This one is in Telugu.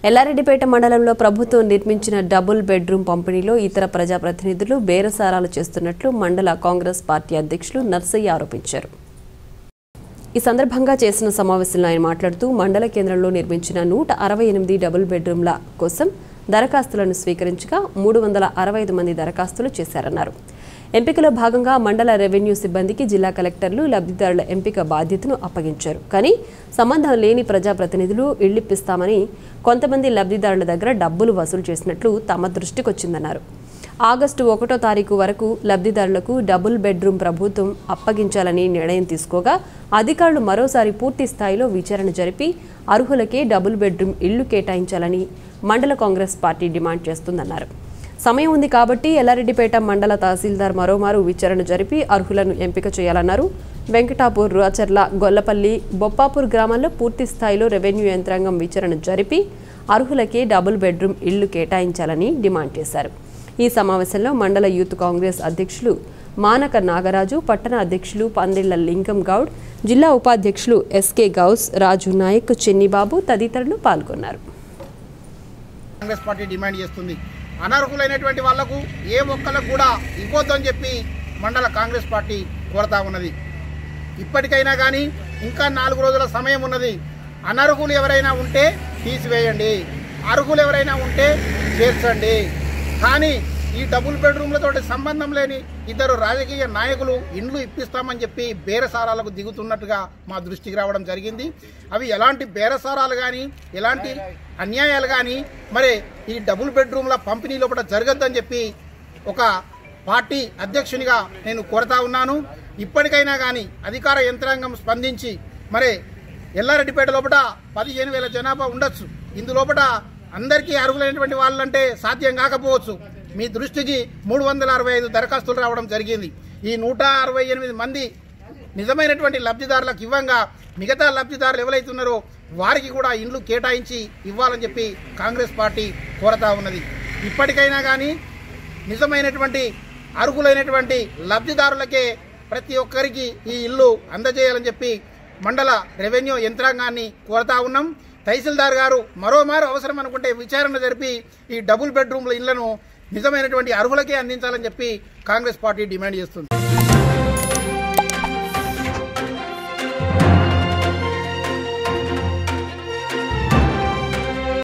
ఎల్లారెడ్డిపేట మండలంలో ప్రభుత్వం నిర్మించిన డబుల్ బెడ్రూమ్ పంపిణీలో ఇతర ప్రజాప్రతినిధులు బేరసారాలు చేస్తున్నట్లు మండల కాంగ్రెస్ పార్టీ అధ్యక్షులు నర్సయ్య ఆరోపించారు ఈ సందర్భంగా చేసిన సమావేశంలో ఆయన మాట్లాడుతూ మండల కేంద్రంలో నిర్మించిన నూట అరవై ఎనిమిది డబుల్ బెడ్రూమ్ల కోసం దరఖాస్తులను స్వీకరించగా మూడు వందల అరవై ఐదు మంది దరఖాస్తులు చేశారన్నారు ఎంపికలో భాగంగా మండల రెవెన్యూ సిబ్బందికి జిల్లా కలెక్టర్లు లబ్ధిదారుల ఎంపిక బాధ్యతను అప్పగించారు కానీ సంబంధం లేని ప్రజాప్రతినిధులు ఇళ్లిప్పిస్తామని కొంతమంది లబ్ధిదారుల దగ్గర డబ్బులు వసూలు చేసినట్లు తమ దృష్టికొచ్చిందన్నారు ఆగస్టు ఒకటో తారీఖు వరకు లబ్ధిదారులకు డబుల్ బెడ్రూమ్ ప్రభుత్వం అప్పగించాలని నిర్ణయం తీసుకోగా అధికారులు మరోసారి పూర్తి స్థాయిలో విచారణ జరిపి అర్హులకే డబుల్ బెడ్రూమ్ ఇళ్లు కేటాయించాలని మండల కాంగ్రెస్ పార్టీ డిమాండ్ చేస్తుందన్నారు సమయం ఉంది కాబట్టి ఎల్లారెడ్డిపేట మండల తహసీల్దార్ మరోమారు విచారణ జరిపి అర్హులను ఎంపిక చేయాలన్నారు వెంకటాపూర్ రాచర్ల గొల్లపల్లి బొప్పాపూర్ గ్రామాల్లో పూర్తి స్థాయిలో రెవెన్యూ యంత్రాంగం విచారణ జరిపి అర్హులకే డబుల్ బెడ్రూమ్ ఇళ్లు కేటాయించాలని డిమాండ్ చేశారు ఈ సమావేశంలో మండల యూత్ కాంగ్రెస్ అధ్యక్షులు మానక నాగరాజు పట్టణ అధ్యక్షులు పందిళ్ల లింగం గౌడ్ జిల్లా ఉపాధ్యక్షులు ఎస్కే గౌస్ రాజు నాయక్ చెన్నిబాబు తదితరులు పాల్గొన్నారు కాంగ్రెస్ పార్టీ డిమాండ్ చేస్తుంది అనర్హులైనటువంటి వాళ్లకు ఏ ఒక్కలకు కూడా ఇవ్వొద్దని చెప్పి మండల కాంగ్రెస్ పార్టీ కోరుతా ఉన్నది ఇప్పటికైనా కానీ ఇంకా నాలుగు రోజుల సమయం ఉన్నది అనర్హులు ఎవరైనా ఉంటే తీసివేయండి అర్హులు ఎవరైనా ఉంటే చేర్చండి కానీ ఈ డబుల్ బెడ్రూమ్లతో సంబంధం లేని ఇద్దరు రాజకీయ నాయకులు ఇండ్లు ఇప్పిస్తామని చెప్పి బేరసారాలకు దిగుతున్నట్టుగా మా దృష్టికి రావడం జరిగింది అవి ఎలాంటి బేరసారాలు కానీ ఎలాంటి అన్యాయాలు కానీ మరి ఈ డబుల్ బెడ్రూమ్ల పంపిణీ లోపల జరగద్దని చెప్పి ఒక పార్టీ అధ్యక్షునిగా నేను కోరుతా ఉన్నాను ఇప్పటికైనా కానీ అధికార యంత్రాంగం స్పందించి మరి ఎల్లారెడ్డిపేట లోపల పదిహేను వేల జనాభా ఉండొచ్చు ఇందులోపల అందరికీ అర్హులైనటువంటి వాళ్ళంటే సాధ్యం కాకపోవచ్చు మీ దృష్టికి మూడు వందల అరవై ఐదు దరఖాస్తులు రావడం జరిగింది ఈ నూట అరవై ఎనిమిది మంది నిజమైనటువంటి లబ్ధిదారులకు ఇవ్వంగా మిగతా లబ్ధిదారులు ఎవరైతే ఉన్నారో వారికి కూడా ఇండ్లు కేటాయించి ఇవ్వాలని చెప్పి కాంగ్రెస్ పార్టీ కోరతా ఉన్నది ఇప్పటికైనా కానీ నిజమైనటువంటి అర్హులైనటువంటి లబ్ధిదారులకే ప్రతి ఒక్కరికి ఈ ఇల్లు అందజేయాలని చెప్పి మండల రెవెన్యూ యంత్రాంగాన్ని కోరుతా ఉన్నాం తహసీల్దార్ గారు మరోమారు అవసరం అనుకుంటే విచారణ జరిపి ఈ డబుల్ బెడ్రూమ్ల ఇళ్లను నిజమైనటువంటి అర్హులకే అందించాలని చెప్పి కాంగ్రెస్ పార్టీ డిమాండ్ చేస్తుంది